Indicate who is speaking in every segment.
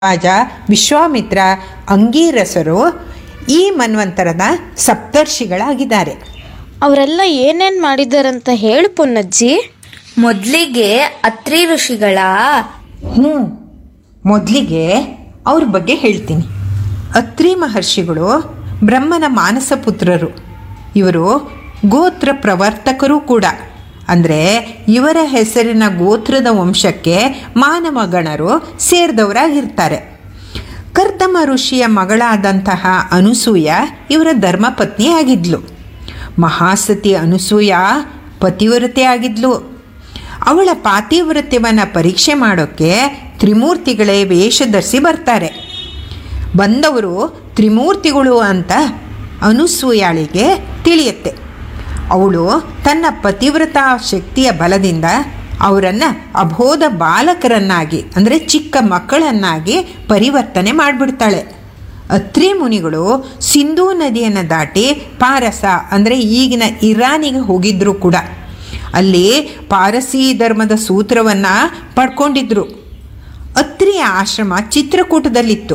Speaker 1: ರಾಜ ವಿಶ್ವಾಮಿತ್ರ ಅಂಗೀರಸರು ಈ ಮನ್ವಂತರದ ಸಪ್ತರ್ಷಿಗಳಾಗಿದ್ದಾರೆ
Speaker 2: ಅವರೆಲ್ಲ ಏನೇನು ಮಾಡಿದಾರಂತ ಹೇಳು ಪೊನ್ನಜ್ಜಿ
Speaker 3: ಮೊದಲಿಗೆ ಅತ್ರಿ ಋಷಿಗಳ
Speaker 1: ಹ್ಞೂ ಮೊದಲಿಗೆ ಅವ್ರ ಬಗ್ಗೆ ಹೇಳ್ತೀನಿ ಅತ್ರಿ ಮಹರ್ಷಿಗಳು ಬ್ರಹ್ಮನ ಮಾನಸ ಪುತ್ರರು ಇವರು ಗೋತ್ರ ಪ್ರವರ್ತಕರು ಕೂಡ ಅಂದರೆ ಇವರ ಹೆಸರಿನ ಗೋತ್ರದ ವಂಶಕ್ಕೆ ಮಾನವ ಗಣರು ಸೇರಿದವರಾಗಿರ್ತಾರೆ ಕರ್ದಮ ಋಷಿಯ ಮಗಳಾದಂತಹ ಅನುಸೂಯ ಇವರ ಧರ್ಮಪತ್ನಿ ಆಗಿದ್ಲು ಮಹಾಸತಿ ಅನುಸೂಯ ಪತಿವ್ರತೆ ಆಗಿದ್ಲು ಅವಳ ಪಾತಿವ್ರತ್ಯವನ್ನು ಪರೀಕ್ಷೆ ಮಾಡೋಕ್ಕೆ ತ್ರಿಮೂರ್ತಿಗಳೇ ವೇಷ ಧರಿಸಿ ಬರ್ತಾರೆ ಬಂದವರು ತ್ರಿಮೂರ್ತಿಗಳು ಅಂತ ಅನುಸೂಯಾಳಿಗೆ ತಿಳಿಯುತ್ತೆ ಅವಳು ತನ್ನ ಪತಿವ್ರತಾ ಶಕ್ತಿಯ ಬಲದಿಂದ ಅವರನ್ನು ಅಬೋಧ ಬಾಲಕರನ್ನಾಗಿ ಅಂದರೆ ಚಿಕ್ಕ ಮಕ್ಕಳನ್ನಾಗಿ ಪರಿವರ್ತನೆ ಮಾಡಿಬಿಡ್ತಾಳೆ ಅತ್ರಿ ಮುನಿಗಳು ಸಿಂಧೂ ನದಿಯನ್ನು ದಾಟಿ ಪಾರಸ ಅಂದರೆ ಈಗಿನ ಇರಾನಿಗೆ ಹೋಗಿದ್ದರು ಕೂಡ ಅಲ್ಲಿ ಪಾರಸಿ ಧರ್ಮದ ಸೂತ್ರವನ್ನು ಪಡ್ಕೊಂಡಿದ್ರು ಅತ್ರಿಯ ಆಶ್ರಮ ಚಿತ್ರಕೂಟದಲ್ಲಿತ್ತು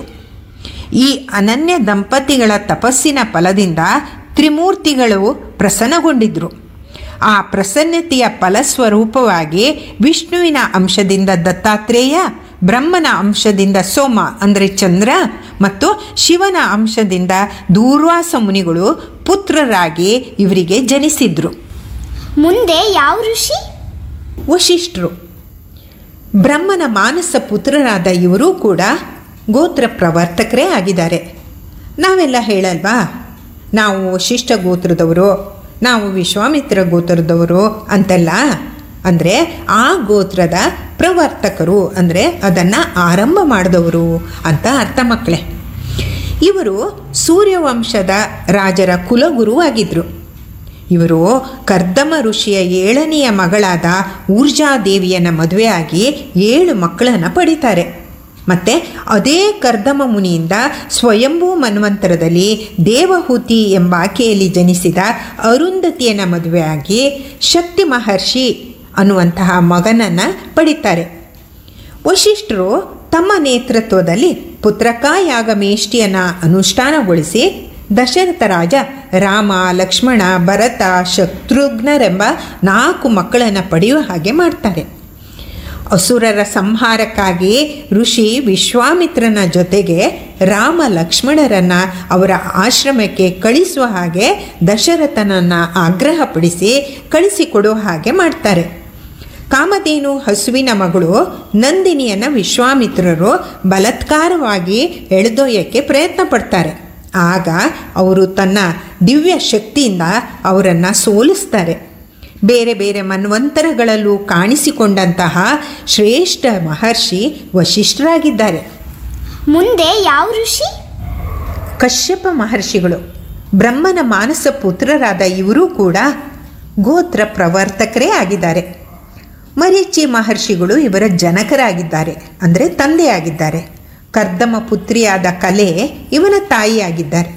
Speaker 1: ಈ ಅನನ್ಯ ದಂಪತಿಗಳ ತಪಸ್ಸಿನ ಫಲದಿಂದ ತ್ರಿಮೂರ್ತಿಗಳು ಪ್ರಸನ್ನಗೊಂಡಿದ್ರು ಆ ಪ್ರಸನ್ನತೆಯ ಫಲಸ್ವರೂಪವಾಗಿ ವಿಷ್ಣುವಿನ ಅಂಶದಿಂದ ದತ್ತಾತ್ರೇಯ ಬ್ರಹ್ಮನ ಅಂಶದಿಂದ ಸೋಮ ಅಂದರೆ ಚಂದ್ರ ಮತ್ತು ಶಿವನ ಅಂಶದಿಂದ ದೂರ್ವಾಸ ಮುನಿಗಳು ಪುತ್ರರಾಗಿ ಇವರಿಗೆ ಜನಿಸಿದ್ರು
Speaker 4: ಮುಂದೆ ಯಾವ ಋಷಿ
Speaker 1: ವಶಿಷ್ಠರು ಬ್ರಹ್ಮನ ಮಾನಸ ಪುತ್ರರಾದ ಇವರೂ ಕೂಡ ಗೋತ್ರ ಪ್ರವರ್ತಕರೇ ಆಗಿದ್ದಾರೆ ನಾವೆಲ್ಲ ಹೇಳಲ್ವಾ ನಾವು ವಶಿಷ್ಠ ಗೋತ್ರದವರು ನಾವು ವಿಶ್ವಾಮಿತ್ರ ಗೋತ್ರದವರು ಅಂತೆಲ್ಲ ಅಂದರೆ ಆ ಗೋತ್ರದ ಪ್ರವರ್ತಕರು ಅಂದರೆ ಅದನ್ನು ಆರಂಭ ಮಾಡಿದವರು ಅಂತ ಅರ್ಥ ಮಕ್ಕಳೇ ಇವರು ಸೂರ್ಯವಂಶದ ರಾಜರ ಕುಲಗುರು ಆಗಿದ್ದರು ಇವರು ಕರ್ದಮ ಋಷಿಯ ಏಳನೆಯ ಮಗಳಾದ ಊರ್ಜಾದೇವಿಯನ್ನು ಮದುವೆಯಾಗಿ ಏಳು ಮಕ್ಕಳನ್ನು ಪಡಿತಾರೆ ಮತ್ತು ಅದೇ ಕರ್ದಮ ಮುನಿಯಿಂದ ಸ್ವಯಂಭೂ ಮನ್ವಂತರದಲ್ಲಿ ದೇವಹೂತಿ ಎಂಬಾಕೆಯಲ್ಲಿ ಜನಿಸಿದ ಅರುಂಧತಿಯನ್ನು ಮದುವೆಯಾಗಿ ಶಕ್ತಿ ಮಹರ್ಷಿ ಅನ್ನುವಂತಹ ಮಗನನ್ನು ಪಡಿತಾರೆ ವಶಿಷ್ಠರು ತಮ್ಮ ನೇತೃತ್ವದಲ್ಲಿ ಪುತ್ರಕಾಯಾಗಮೇಷ್ಟಿಯನ್ನು ಅನುಷ್ಠಾನಗೊಳಿಸಿ ದಶರಥ ರಾಜ ರಾಮ ಲಕ್ಷ್ಮಣ ಭರತ ಶತ್ರುಘ್ನರೆಂಬ ನಾಲ್ಕು ಮಕ್ಕಳನ್ನು ಪಡೆಯುವ ಹಾಗೆ ಮಾಡ್ತಾರೆ ಅಸುರರ ಸಂಹಾರಕ್ಕಾಗಿ ಋಷಿ ವಿಶ್ವಾಮಿತ್ರನ ಜೊತೆಗೆ ರಾಮ ಲಕ್ಷ್ಮಣರನ್ನು ಅವರ ಆಶ್ರಮಕ್ಕೆ ಕಳಿಸುವ ಹಾಗೆ ದಶರಥನನ್ನು ಆಗ್ರಹಪಡಿಸಿ ಕಳಿಸಿಕೊಡುವ ಹಾಗೆ ಮಾಡ್ತಾರೆ ಕಾಮಧೇನು ಹಸುವಿನ ಮಗಳು ನಂದಿನಿಯನ್ನು ವಿಶ್ವಾಮಿತ್ರರು ಬಲಾತ್ಕಾರವಾಗಿ ಎಳೆದೊಯ್ಯಕ್ಕೆ ಪ್ರಯತ್ನ ಪಡ್ತಾರೆ ಆಗ ಅವರು ತನ್ನ ದಿವ್ಯ ಶಕ್ತಿಯಿಂದ ಅವರನ್ನು ಸೋಲಿಸ್ತಾರೆ ಬೇರೆ ಬೇರೆ ಮನ್ವಂತರಗಳಲ್ಲೂ ಕಾಣಿಸಿಕೊಂಡಂತಹ ಶ್ರೇಷ್ಠ ಮಹರ್ಷಿ ವಶಿಷ್ಠರಾಗಿದ್ದಾರೆ
Speaker 4: ಮುಂದೆ ಯಾವ ಋಷಿ
Speaker 1: ಕಶ್ಯಪ ಮಹರ್ಷಿಗಳು ಬ್ರಹ್ಮನ ಮಾನಸ ಪುತ್ರರಾದ ಇವರೂ ಕೂಡ ಗೋತ್ರ ಪ್ರವರ್ತಕರೇ ಆಗಿದ್ದಾರೆ ಮರೀಚಿ ಮಹರ್ಷಿಗಳು ಇವರ ಜನಕರಾಗಿದ್ದಾರೆ ಅಂದರೆ ತಂದೆಯಾಗಿದ್ದಾರೆ ಕರ್ದಮ ಪುತ್ರಿಯಾದ ಕಲೆ ಇವನ ತಾಯಿಯಾಗಿದ್ದಾರೆ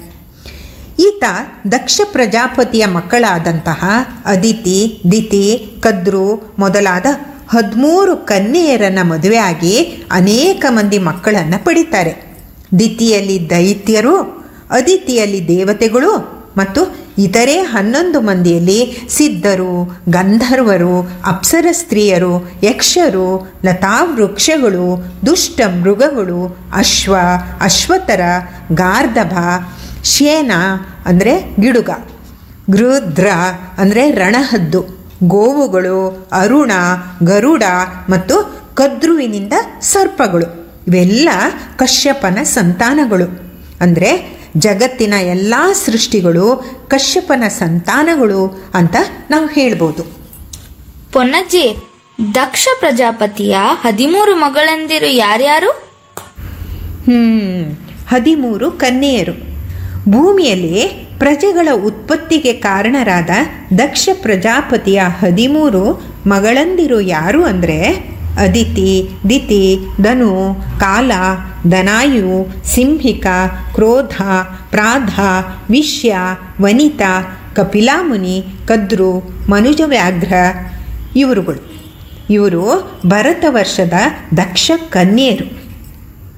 Speaker 1: ಈತ ದಕ್ಷ ಪ್ರಜಾಪತಿಯ ಮಕ್ಕಳಾದಂತಹ ಅದಿತಿ ದಿತಿ ಕದ್ರು ಮೊದಲಾದ ಹದಿಮೂರು ಕನ್ಯೆಯರನ್ನು ಮದುವೆಯಾಗಿ ಅನೇಕ ಮಂದಿ ಮಕ್ಕಳನ್ನು ಪಡಿತಾರೆ ದಿತಿಯಲ್ಲಿ ದೈತ್ಯರು ಅದಿತಿಯಲ್ಲಿ ದೇವತೆಗಳು ಮತ್ತು ಇತರೆ ಹನ್ನೊಂದು ಮಂದಿಯಲ್ಲಿ ಸಿದ್ಧರು ಗಂಧರ್ವರು ಅಪ್ಸರ ಸ್ತ್ರೀಯರು ಯಕ್ಷರು ಲತಾವೃಕ್ಷಗಳು ದುಷ್ಟ ಮೃಗಗಳು ಅಶ್ವ ಅಶ್ವತರ ಗಾರ್ಧಭ ಶೇನ ಅಂದರೆ ಗಿಡುಗ ಗೃದ್ರ ಅಂದರೆ ರಣಹದ್ದು ಗೋವುಗಳು ಅರುಣ ಗರುಡ ಮತ್ತು ಕದ್ರುವಿನಿಂದ ಸರ್ಪಗಳು ಇವೆಲ್ಲ ಕಶ್ಯಪನ ಸಂತಾನಗಳು ಅಂದರೆ ಜಗತ್ತಿನ ಎಲ್ಲ ಸೃಷ್ಟಿಗಳು ಕಶ್ಯಪನ ಸಂತಾನಗಳು ಅಂತ ನಾವು ಹೇಳ್ಬೋದು
Speaker 3: ಪೊನ್ನಜ್ಜಿ ದಕ್ಷ ಪ್ರಜಾಪತಿಯ ಹದಿಮೂರು ಮಗಳಂದಿರು ಯಾರ್ಯಾರು
Speaker 1: ಹ್ಮ್ ಹದಿಮೂರು ಕನ್ಯೆಯರು ಭೂಮಿಯಲ್ಲಿ ಪ್ರಜೆಗಳ ಉತ್ಪತ್ತಿಗೆ ಕಾರಣರಾದ ದಕ್ಷ ಪ್ರಜಾಪತಿಯ ಹದಿಮೂರು ಮಗಳಂದಿರು ಯಾರು ಅಂದರೆ ಅದಿತಿ ದಿತಿ ಧನು ಕಾಲ ದನಾಯು ಸಿಂಹಿಕ ಕ್ರೋಧ ಪ್ರಾಧ ವಿಷ್ಯ ವನಿತಾ ಕಪಿಲಾಮುನಿ ಕದ್ರು ಮನುಜವ್ಯಾಘ್ರ ಇವರುಗಳು ಇವರು ಭರತ ವರ್ಷದ ದಕ್ಷ ಕನ್ಯೆಯರು